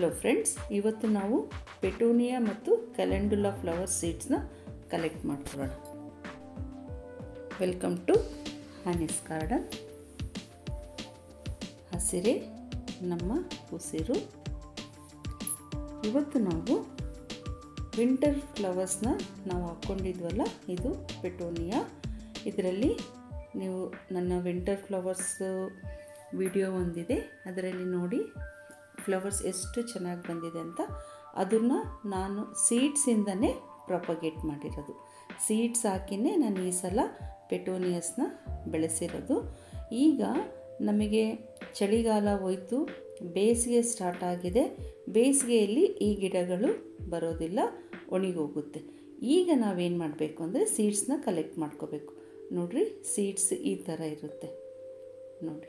hello friends ಇವತ್ತು ನಾವು petunia ಮತ್ತು ಕ್ಯಾಲೆಂಡುಲಾ ಫ್ಲವರ್ ಸೀಡ್ಸ್ನ ಕಲೆಕ್ಟ್ ಮಾಡ್ಕೊಳ್ಳೋಣ ವೆಲ್ಕಮ್ ಟು ಹ್ಯಾನಿಸ್ ಗಾರ್ಡನ್ ಹಸಿರೇ ನಮ್ಮ ಉಸಿರು ಇವತ್ತು ನಾವು ವಿಂಟರ್ ಫ್ಲವರ್ಸ್ನ ನಾವು ಹಾಕ್ಕೊಂಡಿದ್ವಲ್ಲ ಇದು ಪೆಟೋನಿಯಾ ಇದರಲ್ಲಿ ನೀವು ನನ್ನ ವಿಂಟರ್ ಫ್ಲವರ್ಸ್ ವಿಡಿಯೋ ಒಂದಿದೆ ಅದರಲ್ಲಿ ನೋಡಿ ಫ್ಲವರ್ಸ್ ಎಷ್ಟು ಚೆನ್ನಾಗಿ ಬಂದಿದೆ ಅಂತ ಅದನ್ನು ನಾನು ಸೀಡ್ಸಿಂದನೇ ಪ್ರೊಪಗೇಟ್ ಮಾಡಿರೋದು ಸೀಡ್ಸ್ ಹಾಕಿನೇ ನಾನು ಈ ಸಲ ಪೆಟೋನಿಯಸ್ನ ಬೆಳೆಸಿರೋದು ಈಗ ನಮಗೆ ಚಳಿಗಾಲ ಹೋಯ್ತು ಬೇಸಿಗೆ ಸ್ಟಾರ್ಟ್ ಆಗಿದೆ ಬೇಸಿಗೆಯಲ್ಲಿ ಈ ಗಿಡಗಳು ಬರೋದಿಲ್ಲ ಒಣಗೋಗುತ್ತೆ ಈಗ ನಾವೇನು ಮಾಡಬೇಕು ಅಂದರೆ ಸೀಡ್ಸ್ನ ಕಲೆಕ್ಟ್ ಮಾಡ್ಕೋಬೇಕು ನೋಡಿರಿ ಸೀಡ್ಸ್ ಈ ಥರ ಇರುತ್ತೆ ನೋಡಿ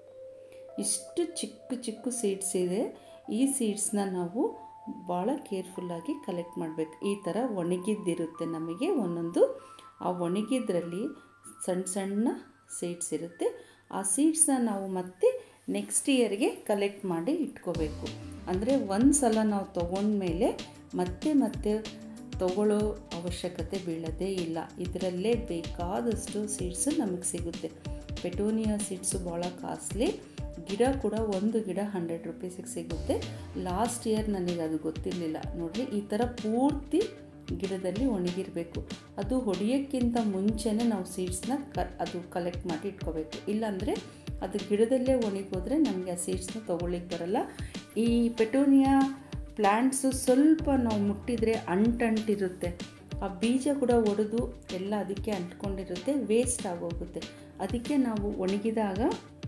ಇಷ್ಟು ಚಿಕ್ಕ ಚಿಕ್ಕ ಸೀಡ್ಸ್ ಇದೆ ಈ ಸೀಡ್ಸ್ನ ನಾವು ಭಾಳ ಕೇರ್ಫುಲ್ಲಾಗಿ ಕಲೆಕ್ಟ್ ಮಾಡಬೇಕು ಈ ಥರ ಒಣಗಿದ್ದಿರುತ್ತೆ ನಮಗೆ ಒಂದೊಂದು ಆ ಒಣಗಿದ್ರಲ್ಲಿ ಸಣ್ಣ ಸಣ್ಣ ಸೀಡ್ಸ್ ಇರುತ್ತೆ ಆ ಸೀಡ್ಸ್ನ ನಾವು ಮತ್ತೆ ನೆಕ್ಸ್ಟ್ ಇಯರ್ಗೆ ಕಲೆಕ್ಟ್ ಮಾಡಿ ಇಟ್ಕೋಬೇಕು ಅಂದರೆ ಒಂದು ಸಲ ನಾವು ತೊಗೊಂಡ್ಮೇಲೆ ಮತ್ತೆ ಮತ್ತೆ ತಗೊಳ್ಳೋ ಅವಶ್ಯಕತೆ ಬೀಳೋದೇ ಇಲ್ಲ ಇದರಲ್ಲೇ ಬೇಕಾದಷ್ಟು ಸೀಡ್ಸು ನಮಗೆ ಸಿಗುತ್ತೆ ಪೆಟೋನಿಯಾ ಸೀಡ್ಸು ಭಾಳ ಕಾಸ್ಟ್ಲಿ ಗಿಡ ಕೂಡ ಒಂದು ಗಿಡ ಹಂಡ್ರೆಡ್ ರುಪೀಸಿಗೆ ಸಿಗುತ್ತೆ ಲಾಸ್ಟ್ ಇಯರ್ ನನಗೆ ಅದು ಗೊತ್ತಿರಲಿಲ್ಲ ನೋಡಿರಿ ಈ ಥರ ಪೂರ್ತಿ ಗಿಡದಲ್ಲಿ ಒಣಗಿರಬೇಕು ಅದು ಹೊಡೆಯೋಕ್ಕಿಂತ ಮುಂಚೆನೇ ನಾವು ಸೀಡ್ಸ್ನ ಕ ಅದು ಕಲೆಕ್ಟ್ ಮಾಡಿ ಇಟ್ಕೋಬೇಕು ಇಲ್ಲಾಂದರೆ ಅದು ಗಿಡದಲ್ಲೇ ಒಣಗೋದ್ರೆ ನಮಗೆ ಆ ಸೀಡ್ಸ್ನ ತೊಗೊಳ್ಳಿಕ್ಕೆ ಬರಲ್ಲ ಈ ಪೆಟೋನಿಯಾ ಪ್ಲ್ಯಾಂಟ್ಸು ಸ್ವಲ್ಪ ನಾವು ಮುಟ್ಟಿದರೆ ಅಂಟಂಟಿರುತ್ತೆ ಆ ಬೀಜ ಕೂಡ ಒಡೆದು ಎಲ್ಲ ಅದಕ್ಕೆ ಅಂಟ್ಕೊಂಡಿರುತ್ತೆ ವೇಸ್ಟ್ ಆಗೋಗುತ್ತೆ ಅದಕ್ಕೆ ನಾವು ಒಣಗಿದಾಗ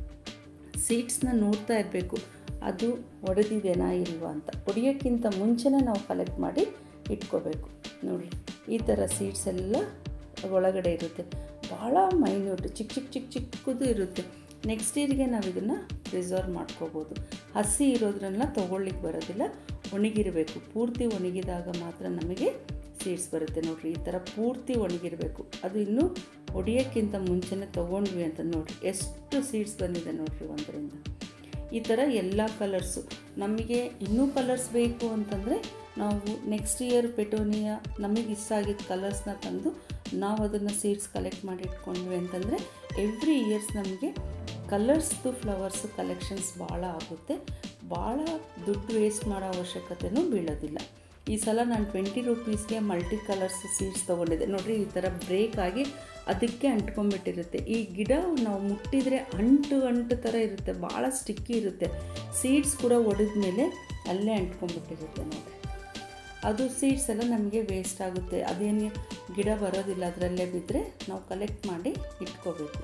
ಸೀಡ್ಸ್ನ ನೋಡ್ತಾ ಇರಬೇಕು ಅದು ಒಡೆದಿದೆನಾ ಇಲ್ವಾ ಅಂತ ಒಡೆಯೋಕ್ಕಿಂತ ಮುಂಚೆನೇ ನಾವು ಕಲೆಕ್ಟ್ ಮಾಡಿ ಇಟ್ಕೋಬೇಕು ನೋಡಿ ಈ ಥರ ಸೀಡ್ಸ್ ಎಲ್ಲ ಒಳಗಡೆ ಇರುತ್ತೆ ಭಾಳ ಮೈನ್ಯೂಟ್ ಚಿಕ್ಕ ಚಿಕ್ಕ ಚಿಕ್ಕ ಚಿಕ್ಕದು ಇರುತ್ತೆ ನೆಕ್ಸ್ಟ್ ಇಯರ್ಗೆ ನಾವು ಇದನ್ನು ಪ್ರಿಸರ್ವ್ ಮಾಡ್ಕೋಬೋದು ಹಸಿ ಇರೋದ್ರನ್ನ ತೊಗೊಳ್ಳಿಕ್ಕೆ ಬರೋದಿಲ್ಲ ಒಣಗಿರಬೇಕು ಪೂರ್ತಿ ಒಣಗಿದಾಗ ಮಾತ್ರ ನಮಗೆ ಸೀಡ್ಸ್ ಬರುತ್ತೆ ನೋಡಿರಿ ಈ ಥರ ಪೂರ್ತಿ ಒಣಗಿರಬೇಕು ಅದು ಇನ್ನೂ ಹೊಡಿಯೋಕ್ಕಿಂತ ಮುಂಚೆನೇ ತೊಗೊಂಡ್ವಿ ಅಂತ ನೋಡಿರಿ ಎಷ್ಟು ಸೀಡ್ಸ್ ಬಂದಿದೆ ನೋಡಿರಿ ಒಂದರಿಂದ ಈ ಥರ ಎಲ್ಲ ಕಲರ್ಸು ನಮಗೆ ಇನ್ನೂ ಕಲರ್ಸ್ ಬೇಕು ಅಂತಂದರೆ ನಾವು ನೆಕ್ಸ್ಟ್ ಇಯರ್ ಪೆಟೋನಿಯಾ ನಮಗೆ ಇಷ್ಟ ಆಗಿದ್ದ ಕಲರ್ಸ್ನ ತಂದು ನಾವು ಅದನ್ನು ಸೀಡ್ಸ್ ಕಲೆಕ್ಟ್ ಮಾಡಿ ಇಟ್ಕೊಂಡ್ವಿ ಅಂತಂದರೆ ಎವ್ರಿ ಇಯರ್ಸ್ ನಮಗೆ ಕಲರ್ಸ್ದು ಫ್ಲವರ್ಸು ಕಲೆಕ್ಷನ್ಸ್ ಭಾಳ ಆಗುತ್ತೆ ಭಾಳ ದುಡ್ಡು ವೇಸ್ಟ್ ಮಾಡೋ ಅವಶ್ಯಕತೆಯೂ ಬೀಳೋದಿಲ್ಲ ಈ ಸಲ ನಾನು ಟ್ವೆಂಟಿ ರುಪೀಸ್ಗೆ ಮಲ್ಟಿ ಕಲರ್ಸ್ ಸೀಡ್ಸ್ ತೊಗೊಂಡಿದ್ದೆ ನೋಡಿರಿ ಈ ಥರ ಬ್ರೇಕ್ ಆಗಿ ಅದಕ್ಕೆ ಅಂಟ್ಕೊಂಡ್ಬಿಟ್ಟಿರುತ್ತೆ ಈ ಗಿಡ ನಾವು ಮುಟ್ಟಿದರೆ ಅಂಟು ಅಂಟು ಥರ ಇರುತ್ತೆ ಭಾಳ ಸ್ಟಿಕ್ಕಿ ಇರುತ್ತೆ ಸೀಡ್ಸ್ ಕೂಡ ಒಡೆದ ಮೇಲೆ ಅಲ್ಲೇ ಅಂಟ್ಕೊಂಡ್ಬಿಟ್ಟಿರುತ್ತೆ ನೋಡಿ ಅದು ಸೀಡ್ಸ್ ಎಲ್ಲ ನಮಗೆ ವೇಸ್ಟ್ ಆಗುತ್ತೆ ಅದೇನು ಗಿಡ ಬರೋದಿಲ್ಲ ಅದರಲ್ಲೇ ಬಿದ್ದರೆ ನಾವು ಕಲೆಕ್ಟ್ ಮಾಡಿ ಇಟ್ಕೋಬೇಕು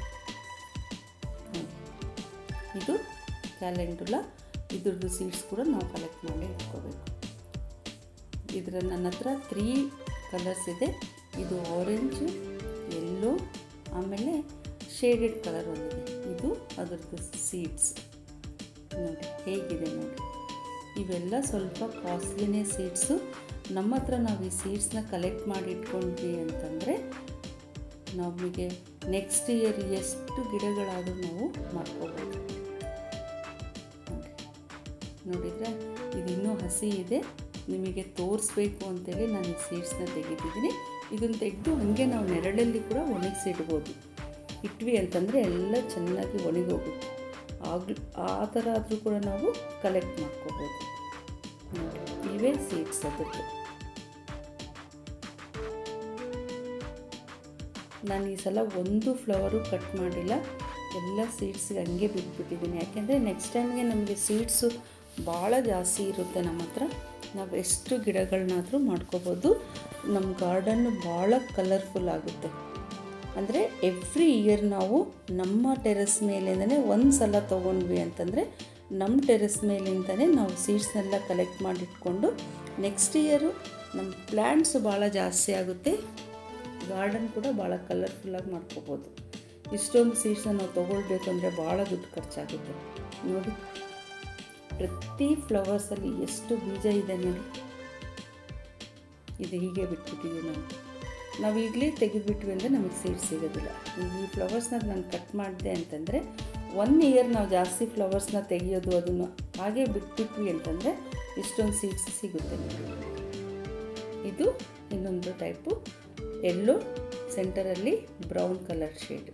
ಇದು ಕ್ಯಾಲೆಂಡುಲ ಇದ್ರದ್ದು ಸೀಡ್ಸ್ ಕೂಡ ನಾವು ಕಲೆಕ್ಟ್ ಮಾಡಿ ಇಟ್ಕೋಬೇಕು ಇದರ ನನ್ನ ಹತ್ರ ತ್ರೀ ಕಲರ್ಸ್ ಇದೆ ಇದು ಆರೆಂಜ್ ಎಲ್ಲೋ ಆಮೇಲೆ ಶೇಡೆಡ್ ಕಲರ್ ಒಂದಿದೆ ಇದು ಅದರದ್ದು ಸೀಡ್ಸ್ ನೋಡಿ ಹೇಗಿದೆ ನೋಡಿ ಇವೆಲ್ಲ ಸ್ವಲ್ಪ ಕಾಸ್ಟ್ಲಿನೇ ಸೀಡ್ಸು ನಮ್ಮ ಹತ್ರ ನಾವು ಈ ಸೀಡ್ಸ್ನ ಕಲೆಕ್ಟ್ ಮಾಡಿ ಇಟ್ಕೊಂಡ್ವಿ ಅಂತಂದರೆ ನಮಗೆ ನೆಕ್ಸ್ಟ್ ಇಯರ್ ಎಷ್ಟು ಗಿಡಗಳಾದರೂ ನಾವು ಮಾಡ್ಕೋಬೋದು ನೋಡಿ ನೋಡಿದರೆ ಇದು ಇನ್ನೂ ಹಸಿ ಇದೆ ನಿಮಗೆ ತೋರಿಸ್ಬೇಕು ಅಂತೇಳಿ ನಾನು ಈ ಸೀಡ್ಸ್ನ ತೆಗೆದಿದ್ದೀನಿ ಇದನ್ನು ತೆಗೆದು ಹಾಗೆ ನಾವು ನೆರಳಲ್ಲಿ ಕೂಡ ಒಣಗಿಸಿಡ್ಬೋದು ಇಟ್ವಿ ಅಂತಂದರೆ ಎಲ್ಲ ಚೆನ್ನಾಗಿ ಒಣಗೋಗುತ್ತೆ ಆಗ್ಲಿ ಆ ಥರ ಆದರೂ ಕೂಡ ನಾವು ಕಲೆಕ್ಟ್ ಮಾಡ್ಕೋಬೋದು ಇವೇ ಸೀಡ್ಸ್ ಅದಕ್ಕೆ ನಾನು ಈ ಸಲ ಒಂದು ಫ್ಲವರು ಕಟ್ ಮಾಡಿಲ್ಲ ಎಲ್ಲ ಸೀಡ್ಸ್ಗೆ ಹಂಗೆ ಬಿಟ್ಬಿಟ್ಟಿದ್ದೀನಿ ಯಾಕೆಂದರೆ ನೆಕ್ಸ್ಟ್ ಟೈಮ್ಗೆ ನಮಗೆ ಸೀಡ್ಸು ಭಾಳ ಜಾಸ್ತಿ ಇರುತ್ತೆ ನಮ್ಮ ಹತ್ರ ನಾವು ಎಷ್ಟು ಗಿಡಗಳನ್ನಾದರೂ ಮಾಡ್ಕೋಬೋದು ನಮ್ಮ ಗಾರ್ಡನ್ನು ಭಾಳ ಕಲರ್ಫುಲ್ ಆಗುತ್ತೆ ಅಂದರೆ ಎವ್ರಿ ಇಯರ್ ನಾವು ನಮ್ಮ ಟೆರೆಸ್ ಮೇಲಿಂದನೇ ಒಂದು ಸಲ ತೊಗೊಂಡ್ವಿ ಅಂತಂದರೆ ನಮ್ಮ ಟೆರೆಸ್ ಮೇಲಿಂದನೇ ನಾವು ಸೀಡ್ಸ್ನೆಲ್ಲ ಕಲೆಕ್ಟ್ ಮಾಡಿಟ್ಕೊಂಡು ನೆಕ್ಸ್ಟ್ ಇಯರು ನಮ್ಮ ಪ್ಲ್ಯಾಂಟ್ಸು ಭಾಳ ಜಾಸ್ತಿ ಆಗುತ್ತೆ ಗಾರ್ಡನ್ ಕೂಡ ಭಾಳ ಕಲರ್ಫುಲ್ಲಾಗಿ ಮಾಡ್ಕೋಬೋದು ಇಷ್ಟೊಂದು ಸೀಡ್ಸ್ನ ನಾವು ತೊಗೊಳ್ಬೇಕಂದ್ರೆ ಭಾಳ ದುಡ್ಡು ಖರ್ಚಾಗುತ್ತೆ ನೋಡಿ ಪ್ರತಿ ಫ್ಲವರ್ಸಲ್ಲಿ ಎಷ್ಟು ಬೀಜ ಇದೆ ನೋಡಿ ಇದು ಹೀಗೆ ಬಿಟ್ಬಿಟ್ಟಿದ್ದೀವಿ ನಾವು ನಾವು ಈಗಲೇ ತೆಗೆದುಬಿಟ್ವಿ ಅಂದರೆ ನಮಗೆ ಸೀಡ್ ಸಿಗೋದಿಲ್ಲ ಈ ಫ್ಲವರ್ಸ್ನ ನಾನು ಕಟ್ ಮಾಡಿದೆ ಅಂತಂದರೆ ಒನ್ ಇಯರ್ ನಾವು ಜಾಸ್ತಿ ಫ್ಲವರ್ಸ್ನ ತೆಗೆಯೋದು ಅದನ್ನು ಹಾಗೆ ಬಿಟ್ಬಿಟ್ವಿ ಅಂತಂದರೆ ಇಷ್ಟೊಂದು ಸೀಡ್ಸ್ ಸಿಗುತ್ತೆ ನೋಡಿ ಇದು ಇನ್ನೊಂದು ಟೈಪು ಎಲ್ಲೋ ಸೆಂಟರಲ್ಲಿ ಬ್ರೌನ್ ಕಲರ್ ಶೇಡ್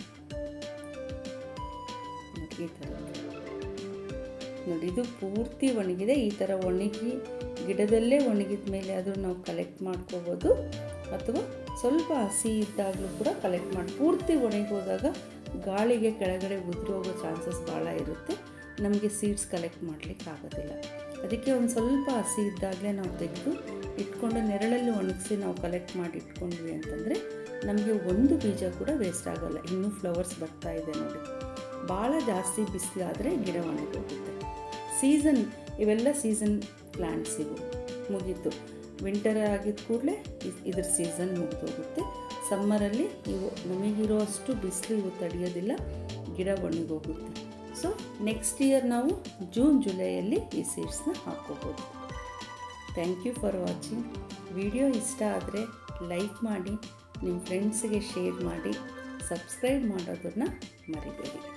ಈ ಥರ ನೋಡಿ ಇದು ಪೂರ್ತಿ ಒಣಗಿದೆ ಈ ಥರ ಒಣಗಿ ಗಿಡದಲ್ಲೇ ಒಣಗಿದ ಮೇಲೆ ಆದರೂ ನಾವು ಕಲೆಕ್ಟ್ ಮಾಡ್ಕೋಬೋದು ಅಥವಾ ಸ್ವಲ್ಪ ಹಸಿ ಇದ್ದಾಗಲೂ ಕೂಡ ಕಲೆಕ್ಟ್ ಮಾಡಿ ಪೂರ್ತಿ ಒಣಗಿ ಹೋದಾಗ ಗಾಳಿಗೆ ಕೆಳಗಡೆ ಉದುರೋಗೋ ಚಾನ್ಸಸ್ ಭಾಳ ಇರುತ್ತೆ ನಮಗೆ ಸೀಡ್ಸ್ ಕಲೆಕ್ಟ್ ಮಾಡಲಿಕ್ಕೆ ಆಗೋದಿಲ್ಲ ಅದಕ್ಕೆ ಒಂದು ಸ್ವಲ್ಪ ಹಸಿ ಇದ್ದಾಗಲೇ ನಾವು ತೆಗೆದು ಇಟ್ಕೊಂಡು ನೆರಳಲ್ಲಿ ಒಣಗಿಸಿ ನಾವು ಕಲೆಕ್ಟ್ ಮಾಡಿ ಇಟ್ಕೊಂಡ್ವಿ ಅಂತಂದರೆ ನಮಗೆ ಒಂದು ಬೀಜ ಕೂಡ ವೇಸ್ಟ್ ಆಗೋಲ್ಲ ಇನ್ನೂ ಫ್ಲವರ್ಸ್ ಬರ್ತಾ ಇದೆ ನೋಡಿ ಭಾಳ ಜಾಸ್ತಿ ಬಿಸಿಲಾದರೆ ಗಿಡ ಒಣಗೋಗುತ್ತೆ ಸೀಸನ್ ಇವೆಲ್ಲ ಸೀಸನ್ ಪ್ಲ್ಯಾಂಟ್ಸ್ ಇವು ಮುಗೀತು ವಿಂಟರ್ ಆಗಿದ ಕೂಡಲೇ ಇದ್ರ ಸೀಸನ್ ಮುಗಿದೋಗುತ್ತೆ ಸಮ್ಮರಲ್ಲಿ ಇವು ನಮಗಿರೋ ಅಷ್ಟು ಬಿಸಿಲು ಇವು ತಡೆಯೋದಿಲ್ಲ ಗಿಡ ಒಣಗೋಗುತ್ತೆ ಸೊ ನೆಕ್ಸ್ಟ್ ಇಯರ್ ನಾವು ಜೂನ್ ಜುಲೈಯಲ್ಲಿ ಈ ಸೀಡ್ಸ್ನ ಹಾಕ್ಕೋಬೋದು thank you for watching video ಇಷ್ಟ ಆದರೆ ಲೈಕ್ ಮಾಡಿ ನಿಮ್ಮ ಫ್ರೆಂಡ್ಸಿಗೆ ಶೇರ್ ಮಾಡಿ ಸಬ್ಸ್ಕ್ರೈಬ್ ಮಾಡೋದನ್ನು ಮರಿಬೇಡಿ